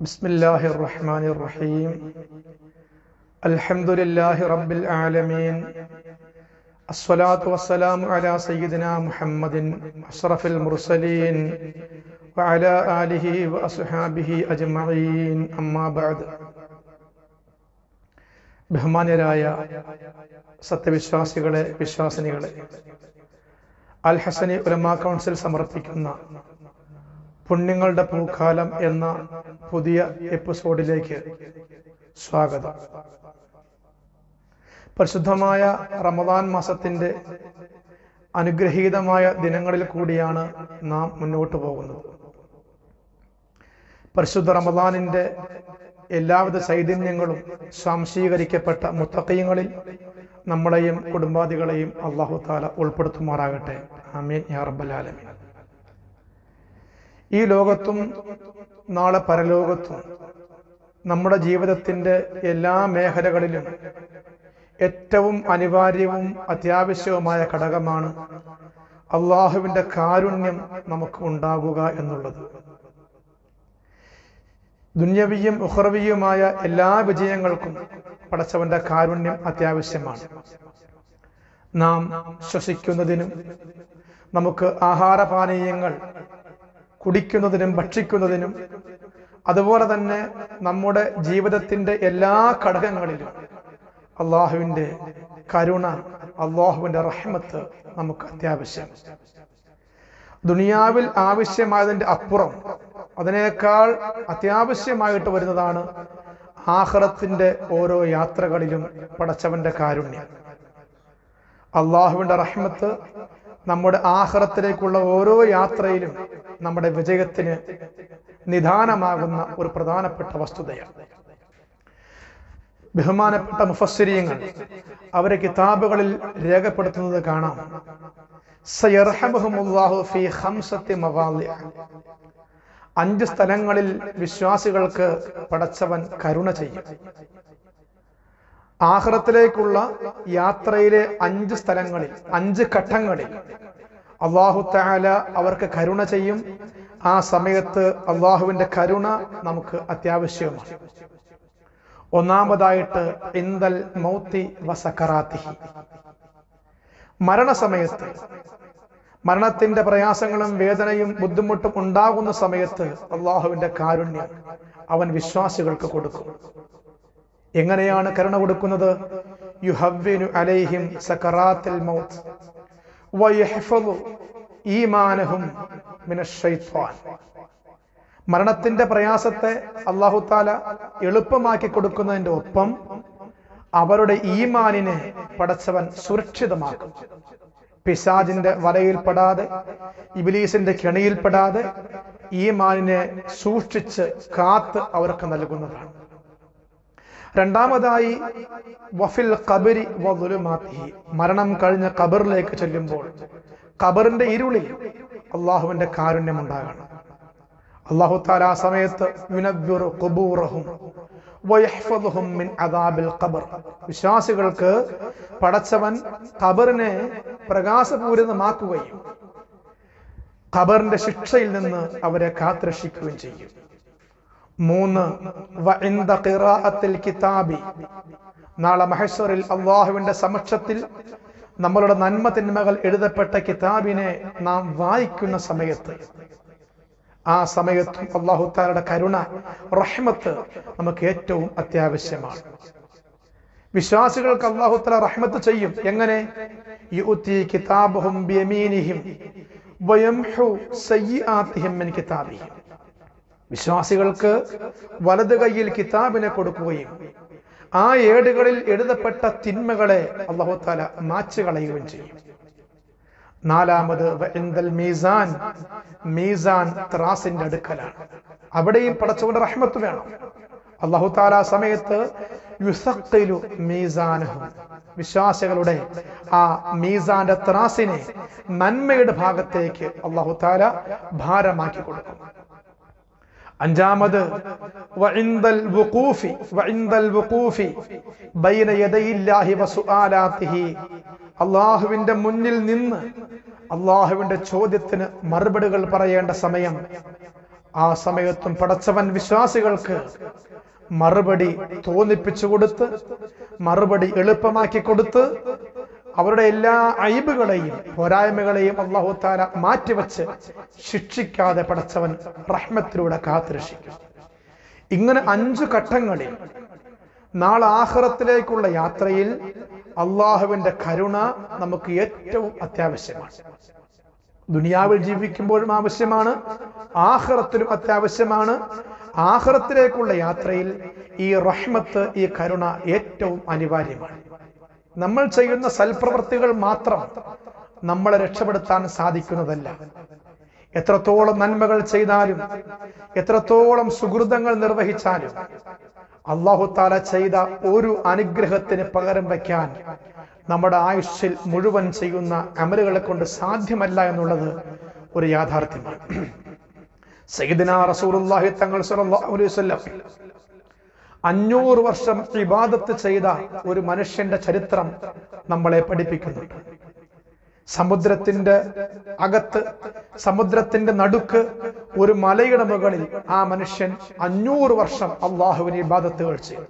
بسم الله الرحمن الرحيم الحمد لله رب العالمين الصلاة والسلام على سيدنا محمد أشرف المرسلين وعلى آله وأصحابه أجمعين أما بعد ബഹുമാന്യരായ സത്യവിശ്വാസികളെ വിശ്വാസിനികളെ അൽ ഹസനി ഉലമാ കൗൺസിൽ സമർപ്പിക്കുന്ന പുണ്യങ്ങളുടെ പൂക്കാലം എന്ന പുതിയ എപ്പിസോഡിലേക്ക് സ്വാഗതം പരിശുദ്ധമായ റമദാൻ മാസത്തിന്റെ അനുഗ്രഹീതമായ ദിനങ്ങളിൽ കൂടിയാണ് നാം മുന്നോട്ട് പോകുന്നത് പരിശുദ്ധ റമദാനിന്റെ എല്ലാവിധ ചൈതന്യങ്ങളും സ്വാംശീകരിക്കപ്പെട്ട മുത്തക്കയങ്ങളിൽ നമ്മളെയും കുടുംബാദികളെയും അള്ളാഹു താല ഉൾപ്പെടുത്തുമാറാകട്ടെ ആമീൻ യാ റബ്ബൽ ആലമീൻ ഈ ലോകത്തും നാളെ പരലോകത്തും നമ്മുടെ ജീവിതത്തിന്റെ എല്ലാ മേഖലകളിലും ഏറ്റവും അനിവാര്യവും അത്യാവശ്യവുമായ ഘടകമാണ് അള്ളാഹുവിന്റെ കാരുണ്യം നമുക്ക് ഉണ്ടാകുക എന്നുള്ളത് ദുന്യവിയും ഉഹ്റവിയുമായ എല്ലാ വിജയങ്ങൾക്കും പടച്ചവന്റെ കാരുണ്യം അത്യാവശ്യമാണ് നാം ശ്വസിക്കുന്നതിനും നമുക്ക് ആഹാരപാനീയങ്ങൾ കുടിക്കുന്നതിനും ഭക്ഷിക്കുന്നതിനും അതുപോലെ തന്നെ നമ്മുടെ ജീവിതത്തിന്റെ എല്ലാ ഘടകങ്ങളിലും അള്ളാഹുവിന്റെ കരുണ അള്ളാഹുവിന്റെ റഹ്മത്ത് നമുക്ക് അത്യാവശ്യം ദുനിയാവിൽ ആവശ്യമായതിന്റെ അപ്പുറം അതിനേക്കാൾ അത്യാവശ്യമായിട്ട് വരുന്നതാണ് ആഹ്റത്തിന്റെ ഓരോ യാത്രകളിലും പടച്ചവന്റെ കാരുണ്യം അള്ളാഹുവിന്റെ റഹ്മത്ത് നമ്മുടെ ആഹ്റത്തിലേക്കുള്ള ഓരോ യാത്രയിലും നമ്മുടെ വിജയത്തിന് നിദാനമാകുന്ന ഒരു പ്രധാനപ്പെട്ട വസ്തുതയാണ് ബഹുമാനപ്പെട്ട മുഫസ്സിരിയങ്ങൾ അവരെ കിതാബുകളിൽ രേഖപ്പെടുത്തുന്നത് കാണാം സയർഹമുല്ലാഹു ഫി ഹംസത്തി മവാലി അഞ്ച് സ്ഥലങ്ങളിൽ വിശ്വാസികൾക്ക് പടച്ചവൻ കരുണ ചെയ്യും ആഹ്റത്തിലേക്കുള്ള യാത്രയിലെ അഞ്ച് സ്ഥലങ്ങളിൽ അഞ്ച് ഘട്ടങ്ങളിൽ അള്ളാഹു താല അവർക്ക് കരുണ ചെയ്യും ആ സമയത്ത് അള്ളാഹുവിന്റെ കരുണ നമുക്ക് അത്യാവശ്യമാണ് ഒന്നാമതായിട്ട് ഇന്ദൽ മൗത്തി വസക്കറാത്തിഹി മരണസമയത്ത് മരണത്തിന്റെ പ്രയാസങ്ങളും വേദനയും ബുദ്ധിമുട്ടും ഉണ്ടാകുന്ന സമയത്ത് അള്ളാഹുവിന്റെ കാരുണ്യം അവൻ വിശ്വാസികൾക്ക് കൊടുക്കും എങ്ങനെയാണ് കരുണ കൊടുക്കുന്നത് യുഹവ്വിനു അലൈഹിം സക്കറാത്തിൽ മൗത്ത് വയഹ്ഫദു ഈമാനഹും മിനശ്ശൈത്വാൻ മരണത്തിന്റെ പ്രയാസത്തെ അള്ളാഹു താല എളുപ്പമാക്കി കൊടുക്കുന്നതിന്റെ ഒപ്പം അവരുടെ ഈമാനിനെ പടച്ചവൻ സുരക്ഷിതമാക്കും പിശാജിന്റെ വലയിൽപ്പെടാതെ ഇബിലീസിന്റെ കെണിയിൽപ്പെടാതെ ഈമാനിനെ സൂക്ഷിച്ച് കാത്ത് അവർക്ക് നൽകുന്നതാണ് രണ്ടാമതായി വഫിൽ കബരി വലുമാത്തിഹി മരണം കഴിഞ്ഞ കബറിലേക്ക് ചെല്ലുമ്പോൾ കബറിന്റെ ഇരുളിൽ അള്ളാഹുവിന്റെ കാരുണ്യം ഉണ്ടാകണം അള്ളാഹു താല ആ സമയത്ത് മിൻ അദാബിൽ ഖബർ വിശ്വാസികൾക്ക് പടച്ചവൻ ഖബറിനെ പ്രകാശപൂരിതമാക്കുകയും ഖബറിന്റെ ശിക്ഷയിൽ നിന്ന് അവരെ കാത്തുരക്ഷിക്കുകയും ചെയ്യും മൂന്ന് കിതാബി നാളെ മഹേശ്വറിൽ അള്ളാഹുവിന്റെ സമക്ഷത്തിൽ നമ്മളുടെ നന്മ തിന്മകൾ എഴുതപ്പെട്ട കിതാബിനെ നാം വായിക്കുന്ന സമയത്ത് ആ സമയത്തും അള്ളാഹു താലയുടെ കരുണ റഹ്മത്ത് നമുക്ക് ഏറ്റവും അത്യാവശ്യമാണ് വിശ്വാസികൾക്ക് അള്ളാഹു താല റഹ്മത്ത് ചെയ്യും എങ്ങനെ യുത്തി കിതാബുഹും ബിയമീനിഹിം വയംഹു സയ്യിആതിഹിം മിൻ കിതാബിഹിം വിശ്വാസികൾക്ക് വലത് കൈയിൽ കിതാബിനെ കൊടുക്കുകയും ആ ഏടുകളിൽ എഴുതപ്പെട്ട തിന്മകളെ അള്ളാഹു താല മാച്ചു കളയുകയും ചെയ്യും നാലാമത് മീസാൻ മീസാൻ ത്രാസിന്റെ അടുക്കലാണ് അവിടെയും പടച്ചവന്റെ റഹ്മത്ത് വേണം അള്ളാഹു താല സമയത്ത് മീസാനഹും വിശ്വാസികളുടെ ആ മീസാന്റെ ത്രാസിനെ നന്മയുടെ ഭാഗത്തേക്ക് അള്ളാഹു താല ഭാരമാക്കി കൊടുക്കും അഞ്ചാമത് വഇൻദൽ വുഖൂഫി വഇൻദൽ വുഖൂഫി ബൈന യദയില്ലാഹി വസുആലാതിഹി അള്ളാഹുവിന്റെ മുന്നിൽ നിന്ന് അള്ളാഹുവിന്റെ ചോദ്യത്തിന് മറുപടികൾ പറയേണ്ട സമയം ആ സമയത്തും പടച്ചവൻ വിശ്വാസികൾക്ക് മറുപടി തോന്നിപ്പിച്ചു കൊടുത്ത് മറുപടി എളുപ്പമാക്കി കൊടുത്ത് അവരുടെ എല്ലാ അയിബുകളെയും പോരായ്മകളെയും അള്ളാഹു താല മാറ്റിവെച്ച് ശിക്ഷിക്കാതെ പടച്ചവൻ റഹ്മത്തിലൂടെ കാത്തുരക്ഷിക്കും ഇങ്ങനെ അഞ്ചു ഘട്ടങ്ങളിൽ നാളെ ആഹ്റത്തിലേക്കുള്ള യാത്രയിൽ അള്ളാഹുവിന്റെ കരുണ നമുക്ക് ഏറ്റവും അത്യാവശ്യമാണ് ദുനിയാവിൽ ജീവിക്കുമ്പോഴും ആവശ്യമാണ് ആഹ്റത്തിലും അത്യാവശ്യമാണ് ആഹ്റത്തിലേക്കുള്ള യാത്രയിൽ ഈ റഹ്മത്ത് ഈ കരുണ ഏറ്റവും അനിവാര്യമാണ് നമ്മൾ ചെയ്യുന്ന സൽപ്രവൃത്തികൾ മാത്രം നമ്മളെ രക്ഷപ്പെടുത്താൻ സാധിക്കുന്നതല്ല എത്രത്തോളം നന്മകൾ ചെയ്താലും എത്രത്തോളം സുഹൃതങ്ങൾ നിർവഹിച്ചാലും അള്ളാഹു താല ചെയ്ത ഒരു അനുഗ്രഹത്തിന് പകരം വയ്ക്കാൻ നമ്മുടെ ആയുഷിൽ മുഴുവൻ ചെയ്യുന്ന അമലുകളെ കൊണ്ട് സാധ്യമല്ല എന്നുള്ളത് ഒരു യാഥാർത്ഥ്യമാണ് സയ്യിദ്ന റസൂലുള്ളാഹി തങ്ങൾ സല്ലല്ലാഹു അലൈഹി വസല്ലം അഞ്ഞൂറ് വർഷം ഇബാദത്ത് ചെയ്ത ഒരു മനുഷ്യന്റെ ചരിത്രം നമ്മളെ പഠിപ്പിക്കുന്നുണ്ട് സമുദ്രത്തിന്റെ അകത്ത് സമുദ്രത്തിന്റെ നടുക്ക് ഒരു മലയുടെ മുകളിൽ ആ മനുഷ്യൻ അഞ്ഞൂറ് വർഷം അള്ളാഹുവിന് ഇബാദത്തുകൾ ചെയ്തു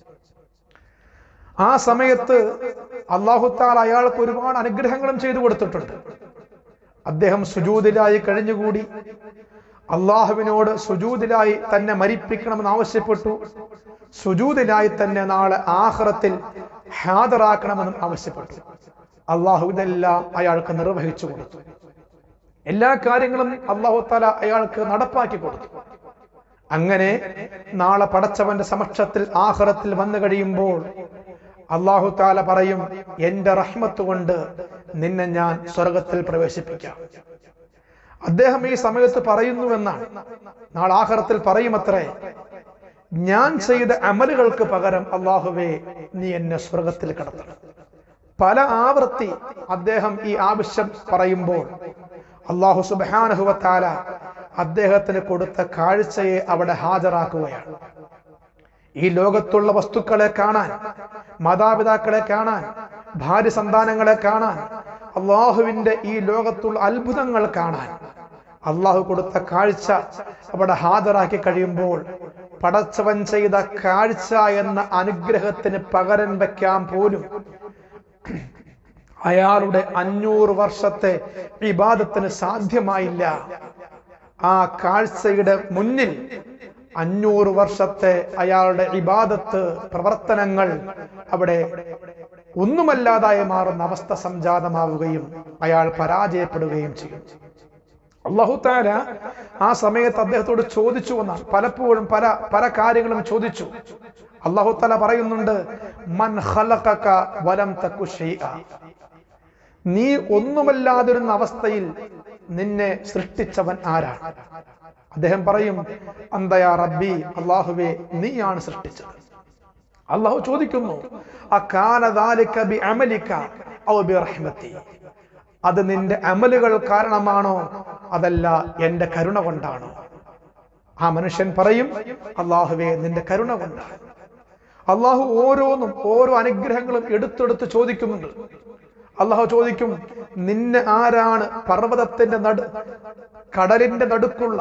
ആ സമയത്ത് അള്ളാഹുത്താൽ അയാൾക്ക് ഒരുപാട് അനുഗ്രഹങ്ങളും ചെയ്തു കൊടുത്തിട്ടുണ്ട് അദ്ദേഹം സുജൂതിലായി കഴിഞ്ഞുകൂടി അള്ളാഹുവിനോട് സുജൂതിലായി തന്നെ മരിപ്പിക്കണമെന്ന് ആവശ്യപ്പെട്ടു സുജൂതിലായി തന്നെ നാളെ ആഹ്റത്തിൽ ഹാജറാക്കണമെന്നും ആവശ്യപ്പെട്ടു അള്ളാഹു ഇതെല്ലാം അയാൾക്ക് നിർവഹിച്ചു കൊടുത്തു എല്ലാ കാര്യങ്ങളും അള്ളാഹു താല അയാൾക്ക് നടപ്പാക്കി കൊടുത്തു അങ്ങനെ നാളെ പടച്ചവന്റെ സമക്ഷത്തിൽ ആഹ്റത്തിൽ വന്നു കഴിയുമ്പോൾ അള്ളാഹു താല പറയും എന്റെ റഹ്മത്ത് കൊണ്ട് നിന്നെ ഞാൻ സ്വർഗത്തിൽ പ്രവേശിപ്പിക്കാം അദ്ദേഹം ഈ സമയത്ത് പറയുന്നുവെന്നാണ് നാളെ ആഹ്റത്തിൽ പറയുമത്രേ ഞാൻ ചെയ്ത അമലുകൾക്ക് പകരം അള്ളാഹുവേ നീ എന്നെ സ്വർഗത്തിൽ കടത്തണം പല ആവർത്തി അദ്ദേഹം ഈ ആവശ്യം പറയുമ്പോൾ അള്ളാഹു സുബാനഹുവത്താല അദ്ദേഹത്തിന് കൊടുത്ത കാഴ്ചയെ അവിടെ ഹാജരാക്കുകയാണ് ഈ ലോകത്തുള്ള വസ്തുക്കളെ കാണാൻ മാതാപിതാക്കളെ കാണാൻ ഭാര്യ സന്താനങ്ങളെ കാണാൻ അള്ളാഹുവിന്റെ ഈ ലോകത്തുള്ള അത്ഭുതങ്ങൾ കാണാൻ അള്ളാഹു കൊടുത്ത കാഴ്ച അവിടെ ഹാജരാക്കി കഴിയുമ്പോൾ പടച്ചവൻ ചെയ്ത കാഴ്ച എന്ന അനുഗ്രഹത്തിന് പകരം വെക്കാൻ പോലും അയാളുടെ അഞ്ഞൂറ് വർഷത്തെ ഇബാദത്തിന് സാധ്യമായില്ല ആ കാഴ്ചയുടെ മുന്നിൽ അഞ്ഞൂറ് വർഷത്തെ അയാളുടെ ഇബാദത്ത് പ്രവർത്തനങ്ങൾ അവിടെ ഒന്നുമല്ലാതായി മാറുന്ന അവസ്ഥ സംജാതമാവുകയും അയാൾ പരാജയപ്പെടുകയും ചെയ്യും അള്ളാഹു താല ആ സമയത്ത് അദ്ദേഹത്തോട് ചോദിച്ചു എന്നാണ് പലപ്പോഴും പല പല കാര്യങ്ങളും ചോദിച്ചു അള്ളാഹു താല പറയുന്നുണ്ട് മൻ ഖലഖക വലം തകു ഷൈഅ നീ ഒന്നുമല്ലാതിരുന്ന അവസ്ഥയിൽ നിന്നെ സൃഷ്ടിച്ചവൻ ആരാണ് അദ്ദേഹം പറയും അന്തയാ റബ്ബി അള്ളാഹുവെ നീയാണ് സൃഷ്ടിച്ചത് അള്ളാഹു ചോദിക്കുന്നു അക്കാനദാലിക ബി അമലിക ഔ ബി റഹ്മത്തി അത് നിന്റെ അമലുകൾ കാരണമാണോ അതല്ല എന്റെ കരുണ കൊണ്ടാണോ ആ മനുഷ്യൻ പറയും അള്ളാഹുവെ നിന്റെ കരുണ കൊണ്ടാണ് അള്ളാഹു ഓരോന്നും ഓരോ അനുഗ്രഹങ്ങളും എടുത്തെടുത്ത് ചോദിക്കുന്നുണ്ട് അള്ളാഹു ചോദിക്കും നിന്നെ ആരാണ് പർവ്വതത്തിന്റെ നടു കടലിന്റെ നടുക്കുള്ള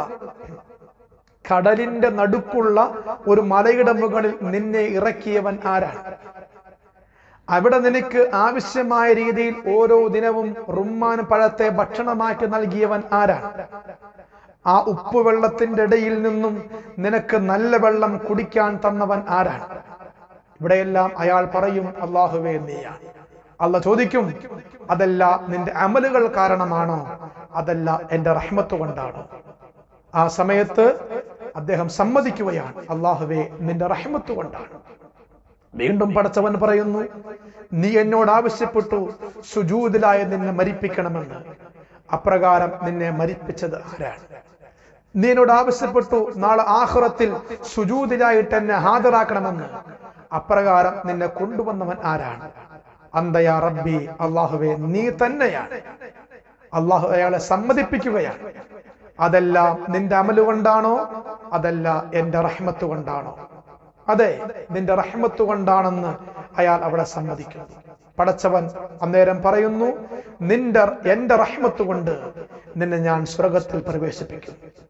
കടലിന്റെ നടുക്കുള്ള ഒരു മലയുടെ മുകളിൽ നിന്നെ ഇറക്കിയവൻ ആരാണ് അവിടെ നിനക്ക് ആവശ്യമായ രീതിയിൽ ഓരോ ദിനവും റുമ്മാൻ പഴത്തെ ഭക്ഷണമാക്കി നൽകിയവൻ ആരാണ് ആ ഉപ്പുവെള്ളത്തിന്റെ ഇടയിൽ നിന്നും നിനക്ക് നല്ല വെള്ളം കുടിക്കാൻ തന്നവൻ ആരാണ് ഇവിടെയെല്ലാം അയാൾ പറയും അള്ളാഹുവേ നീയാണ് അല്ല ചോദിക്കും അതല്ല നിന്റെ അമലുകൾ കാരണമാണോ അതല്ല എന്റെ റഹ്മത്ത് കൊണ്ടാണോ ആ സമയത്ത് അദ്ദേഹം സമ്മതിക്കുകയാണ് അള്ളാഹുവേ നിന്റെ റഹ്മത്ത് കൊണ്ടാണ് വീണ്ടും പടച്ചവൻ പറയുന്നു നീ എന്നോട് ആവശ്യപ്പെട്ടു സുജൂതിലായ നിന്നെ മരിപ്പിക്കണമെന്ന് അപ്രകാരം നിന്നെ മരിപ്പിച്ചത് ആരാണ് നീ എന്നോട് ആവശ്യപ്പെട്ടു നാളെ ആഹ്റത്തിൽ സുജൂതിലായിട്ട് എന്നെ ഹാജരാക്കണമെന്ന് അപ്രകാരം നിന്നെ കൊണ്ടുവന്നവൻ ആരാണ് അന്തയാ റബ്ബി അള്ളാഹുവെ നീ തന്നെയാണ് അള്ളാഹു അയാളെ സമ്മതിപ്പിക്കുകയാണ് അതെല്ലാം നിന്റെ അമല് കൊണ്ടാണോ അതല്ല എന്റെ റഹ്മത്ത് കൊണ്ടാണോ അതെ നിന്റെ റഹ്മത്ത് കൊണ്ടാണെന്ന് അയാൾ അവിടെ സമ്മതിക്കുന്നു പടച്ചവൻ അന്നേരം പറയുന്നു നിന്റെ എന്റെ റഹ്മത്ത് കൊണ്ട് നിന്നെ ഞാൻ സ്വർഗത്തിൽ പ്രവേശിപ്പിക്കും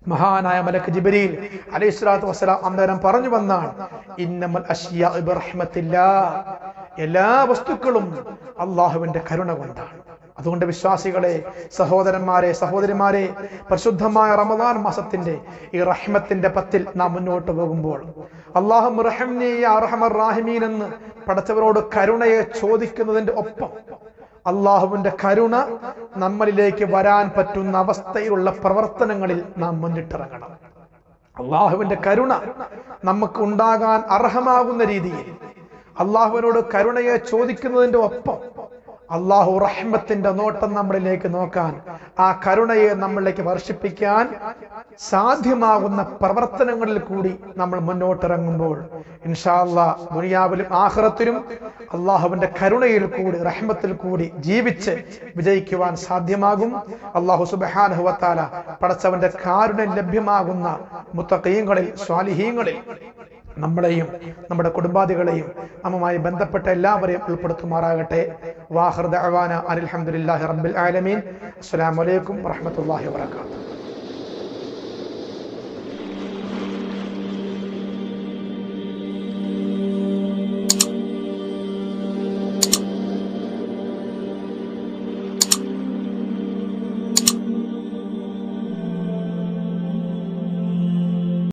മഹാനായ മലക്ക് ജിബരീൽ അലൈഹി സ്വലാത്തു വസ്സലാം അന്നേരം പറഞ്ഞു വന്നാണ് ഇന്നമൽ അഷ്യാ ബിറഹ്മത്തില്ലാ എല്ലാ വസ്തുക്കളും അള്ളാഹുവിന്റെ കരുണ കൊണ്ടാണ് അതുകൊണ്ട് വിശ്വാസികളെ സഹോദരന്മാരെ സഹോദരിമാരെ പരിശുദ്ധമായ റമദാൻ മാസത്തിന്റെ ഈ റഹ്മത്തിന്റെ പത്തിൽ നാം മുന്നോട്ട് പോകുമ്പോൾ അള്ളാഹു റാഹിമീൻ എന്ന് പടച്ചവരോട് കരുണയെ ചോദിക്കുന്നതിന്റെ ഒപ്പം അള്ളാഹുവിന്റെ കരുണ നമ്മളിലേക്ക് വരാൻ പറ്റുന്ന അവസ്ഥയിലുള്ള പ്രവർത്തനങ്ങളിൽ നാം മുന്നിട്ടിറങ്ങണം അള്ളാഹുവിന്റെ കരുണ നമുക്ക് ഉണ്ടാകാൻ അർഹമാകുന്ന രീതിയിൽ അള്ളാഹുവിനോട് കരുണയെ ചോദിക്കുന്നതിന്റെ ഒപ്പം അള്ളാഹു റഹ്മത്തിന്റെ നോട്ടം നമ്മളിലേക്ക് നോക്കാൻ ആ കരുണയെ നമ്മളിലേക്ക് വർഷിപ്പിക്കാൻ സാധ്യമാകുന്ന പ്രവർത്തനങ്ങളിൽ കൂടി നമ്മൾ മുന്നോട്ടിറങ്ങുമ്പോൾ ഇൻഷാല്ല ദുനിയാവിലും ആഹ്റത്തിലും അള്ളാഹുവിന്റെ കരുണയിൽ കൂടി റഹ്മത്തിൽ കൂടി ജീവിച്ച് വിജയിക്കുവാൻ സാധ്യമാകും അള്ളാഹു സുബാനുഹുവത്താല പടച്ചവന്റെ കാരുണ്യം ലഭ്യമാകുന്ന മുത്തക്കീങ്ങളിൽ സ്വാലിഹീങ്ങളിൽ നമ്മളെയും നമ്മുടെ കുടുംബാദികളെയും നമ്മുമായി ബന്ധപ്പെട്ട എല്ലാവരെയും ഉൾപ്പെടുത്തുമാറാകട്ടെ വാഹൃദ അവാന അനിൽഹമുല്ലാഹി റബ്ബിൽ ആലമീൻ അസ്സലാമു അലൈക്കും വറഹ്മത്തുള്ളാഹി വബറകാതുഹു